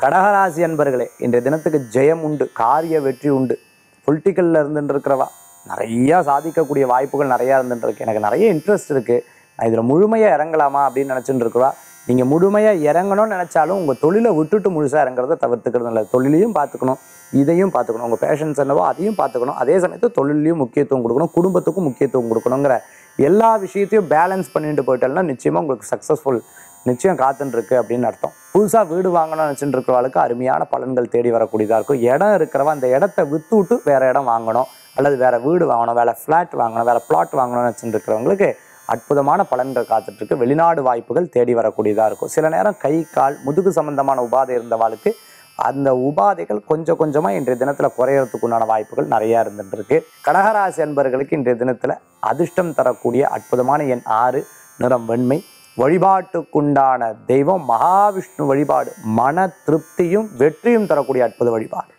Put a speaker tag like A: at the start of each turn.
A: கடகராசி அன்பர்களே இன்றைய தினத்துக்கு ஜெயம் உண்டு காரிய வெற்றி உண்டு பொலிட்டிக்கலில் இருந்துட்டு இருக்கிறவா நிறையா சாதிக்கக்கூடிய வாய்ப்புகள் நிறையா இருந்துட்டு இருக்கு எனக்கு நிறைய இன்ட்ரெஸ்ட் இருக்குது நான் இதில் முழுமையாக இறங்கலாமா அப்படின்னு நினச்சிட்டு இருக்கிறவா நீங்கள் முழுமையாக இறங்கணும்னு நினச்சாலும் உங்கள் தொழிலை விட்டுட்டு முழுசாக இறங்குறத தவிர்த்துக்கிறது நல்லது தொழிலையும் பார்த்துக்கணும் இதையும் பார்த்துக்கணும் உங்கள் பேஷன்ஸ் என்னவோ அதையும் பார்த்துக்கணும் அதே சமயத்தில் தொழிலையும் முக்கியத்துவம் கொடுக்கணும் குடும்பத்துக்கும் முக்கியத்துவம் கொடுக்கணுங்கிற எல்லா விஷயத்தையும் பேலன்ஸ் பண்ணிட்டு போயிட்டோம்னா நிச்சயமாக உங்களுக்கு சக்ஸஸ்ஃபுல் நிச்சயம் காத்துன்னு இருக்கு அப்படின்னு அர்த்தம் புதுசாக வீடு வாங்கணும்னு நினச்சிட்டு இருக்கிறவளுக்கு அருமையான பலன்கள் தேடி வரக்கூடியதாக இருக்கும் இடம் இருக்கிறவ அந்த இடத்த வித்து விட்டு வேற இடம் வாங்கணும் அல்லது வேற வீடு வாங்கணும் வேற ஃப்ளாட் வாங்கணும் வேற பிளாட் வாங்கணும்னு நினச்சிட்டு இருக்கிறவங்களுக்கு அற்புதமான பலன்கள் காத்துட்டு இருக்கு வெளிநாடு வாய்ப்புகள் தேடி வரக்கூடியதாக இருக்கும் சில நேரம் கை கால் முதுகு சம்பந்தமான உபாதை இருந்தவாளுக்கு அந்த உபாதைகள் கொஞ்சம் கொஞ்சமாக இன்றைய தினத்தில் குறையறதுக்கு உண்டான வாய்ப்புகள் நிறையா இருந்துட்டு இருக்கு கடகராசி அன்பர்களுக்கு இன்றைய தினத்தில் அதிர்ஷ்டம் தரக்கூடிய அற்புதமான எண் ஆறு நிறம் வெண்மை வழிபாட்டுக்குண்டான தெய்வம் மகாவிஷ்ணு வழிபாடு மன திருப்தியும் வெற்றியும் தரக்கூடிய அற்புத வழிபாடு